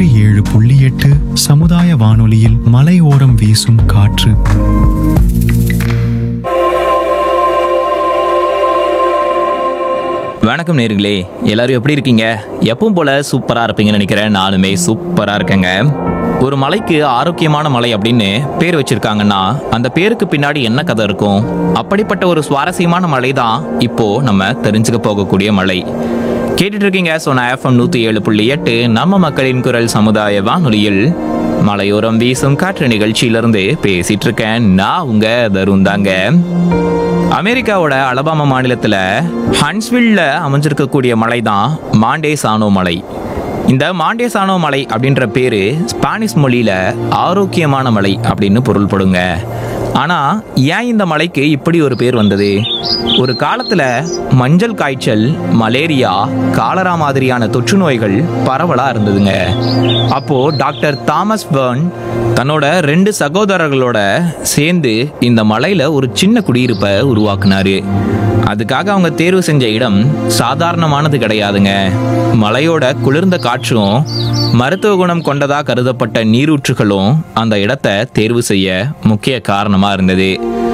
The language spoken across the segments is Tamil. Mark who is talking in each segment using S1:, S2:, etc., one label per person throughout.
S1: நூற்றி ஏழு புள்ளி எட்டு சமுதாய வானொலியில் மலையோரம் வீசும் காற்று
S2: வணக்கம் நேர்களே எல்லாரும் எப்படி இருக்கீங்க எப்பவும் போல சூப்பரா இருப்பீங்கன்னு நினைக்கிறேன் நானுமே சூப்பரா இருக்கேங்க ஒரு மலைக்கு ஆரோக்கியமான மலை அப்படின்னு பேர் வச்சிருக்காங்கன்னா அந்த பேருக்கு பின்னாடி என்ன கதை இருக்கும் அப்படிப்பட்ட ஒரு சுவாரஸ்யமான மலை தான் இப்போ நம்ம தெரிஞ்சுக்க போகக்கூடிய மலை கேட்டுட்டு இருக்கீங்க சொன்ன எஃப்எம் நூத்தி ஏழு புள்ளி எட்டு நம்ம மக்களின் குரல் சமுதாய வானொலியில் மலையோரம் வீசும் காற்று நிகழ்ச்சியிலிருந்து பேசிட்டு இருக்கேன் நான் உங்க தருண் தாங்க அமெரிக்காவோட அலபாமா மாநிலத்துல ஹன்ஸ்வில்ல அமைஞ்சிருக்கக்கூடிய மலை தான் மாண்டேசானோ மலை இந்த மாண்டேசானோ மலை அப்படின்ற பேரு ஸ்பானிஷ் மொழியில ஆரோக்கியமான மலை அப்படின்னு பொருள்படுங்க ஆனா ஏன் இந்த மலைக்கு இப்படி ஒரு பேர் வந்தது ஒரு காலத்துல மஞ்சள் காய்ச்சல் மலேரியா காலரா மாதிரியான தொற்று நோய்கள் பரவலா இருந்ததுங்க அப்போ டாக்டர் தாமஸ் பர்ன் தன்னோட ரெண்டு சகோதரர்களோட சேர்ந்து இந்த மலையில ஒரு சின்ன குடியிருப்பை உருவாக்குனாரு அதுக்காக அவங்க தேர்வு செஞ்ச இடம் சாதாரணமானது கிடையாதுங்க மலையோட குளிர்ந்த காற்றும் மருத்துவ குணம் கொண்டதா கருதப்பட்ட நீரூற்றுகளும் அந்த இடத்தை தேர்வு செய்ய முக்கிய காரணமா இருந்தது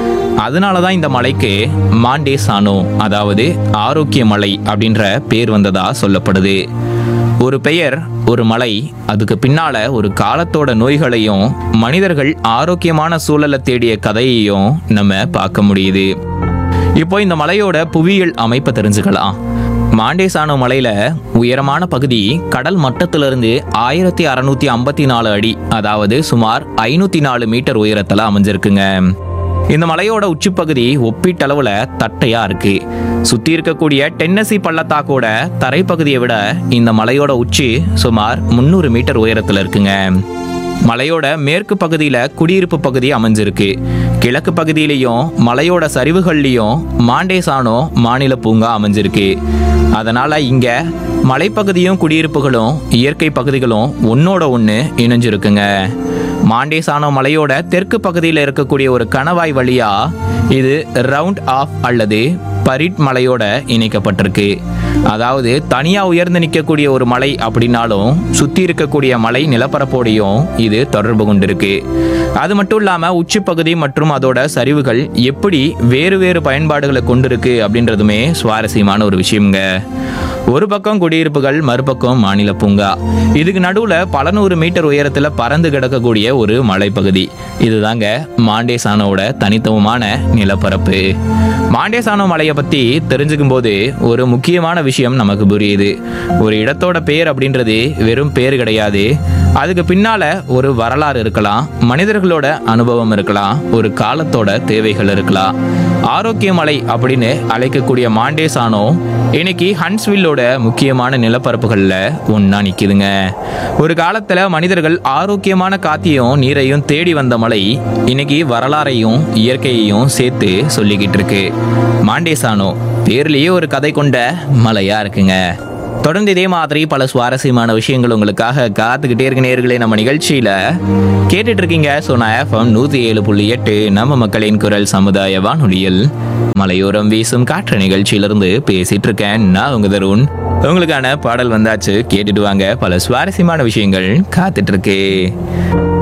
S2: அதனால தான் இந்த மலைக்கு மாண்டே சானோ அதாவது ஆரோக்கிய மலை அப்படின்ற பேர் வந்ததா சொல்லப்படுது ஒரு பெயர் ஒரு மலை அதுக்கு பின்னால ஒரு காலத்தோட நோய்களையும் மனிதர்கள் ஆரோக்கியமான சூழலை தேடிய கதையையும் நம்ம பார்க்க முடியுது இப்போ இந்த மலையோட புவியியல் அமைப்பை தெரிஞ்சுக்கலாம் மாண்டேசானோ மலையில உயரமான பகுதி கடல் மட்டத்திலிருந்து ஆயிரத்தி அறுநூத்தி ஐம்பத்தி நாலு அடி அதாவது சுமார் ஐநூத்தி நாலு மீட்டர் உயரத்துல அமைஞ்சிருக்குங்க இந்த மலையோட உச்சிப்பகுதி ஒப்பீட்டளவுல தட்டையா இருக்கு சுத்தி இருக்கக்கூடிய டென்னசி பள்ளத்தாக்கோட தரைப்பகுதியை விட இந்த மலையோட உச்சி சுமார் முந்நூறு மீட்டர் உயரத்துல இருக்குங்க மலையோட மேற்கு பகுதியில குடியிருப்பு பகுதி அமைஞ்சிருக்கு கிழக்கு பகுதியிலையும் மலையோட சரிவுகள்லையும் மாண்டேசானோ மாநில பூங்கா அமைஞ்சிருக்கு அதனால இங்க மலைப்பகுதியும் குடியிருப்புகளும் இயற்கை பகுதிகளும் ஒன்னோட ஒன்று இணைஞ்சிருக்குங்க மாண்டேசானோ மலையோட தெற்கு பகுதியில் இருக்கக்கூடிய ஒரு கணவாய் வழியா இது ரவுண்ட் ஆஃப் அல்லது பரிட் மலையோட இணைக்கப்பட்டிருக்கு அதாவது தனியா உயர்ந்து நிற்கக்கூடிய ஒரு மலை அப்படின்னாலும் சுத்தி இருக்கக்கூடிய மலை நிலப்பரப்போடையும் இது தொடர்பு கொண்டிருக்கு அது மட்டும் இல்லாம உச்சிப்பகுதி மற்றும் அதோட சரிவுகள் எப்படி வேறு வேறு பயன்பாடுகளை கொண்டிருக்கு அப்படின்றதுமே சுவாரஸ்யமான ஒரு விஷயம்ங்க ஒரு பக்கம் குடியிருப்புகள் மறுபக்கம் மாநில பூங்கா இதுக்கு நடுவுல பல நூறு மீட்டர் உயரத்துல பறந்து கிடக்கக்கூடிய ஒரு மலைப்பகுதி இதுதாங்க மாண்டேசானோட தனித்துவமான நிலப்பரப்பு மாண்டேசானோ மலையை பத்தி தெரிஞ்சுக்கும் போது ஒரு முக்கியமான விஷயம் நமக்கு புரியுது ஒரு இடத்தோட பேர் அப்படின்றது வெறும் பேர் கிடையாது அதுக்கு பின்னால ஒரு வரலாறு இருக்கலாம் மனிதர்களோட அனுபவம் இருக்கலாம் ஒரு காலத்தோட தேவைகள் இருக்கலாம் ஆரோக்கிய மலை அப்படின்னு அழைக்கக்கூடிய மாண்டேசானோ இன்னைக்கு ஹன்ஸ்வில்லோட முக்கியமான நிலப்பரப்புகள்ல ஒண்ணா நிக்குதுங்க ஒரு காலத்துல மனிதர்கள் ஆரோக்கியமான காத்தையும் நீரையும் தேடி வந்த மலை இன்னைக்கு வரலாறையும் இயற்கையையும் சேர்த்து சொல்லிக்கிட்டு இருக்கு மாண்டேசானோ பேர்லயே ஒரு கதை கொண்ட மலையா இருக்குங்க தொடர்ந்து இதே மாதிரி பல சுவாரஸ்யமான விஷயங்கள் உங்களுக்காக காத்துக்கிட்டே இருக்க நேர்களே நம்ம நிகழ்ச்சியில கேட்டுட்டு இருக்கீங்க சோனா எஃப்எம் நூத்தி ஏழு புள்ளி எட்டு நம்ம மக்களின் குரல் சமுதாய வானொலியில் மலையோரம் வீசும் காற்று நிகழ்ச்சியிலிருந்து பேசிட்டு இருக்கேன் நான் உங்க தருண் உங்களுக்கான பாடல் வந்தாச்சு கேட்டுட்டு வாங்க பல சுவாரஸ்யமான விஷயங்கள் காத்துட்டு இருக்கு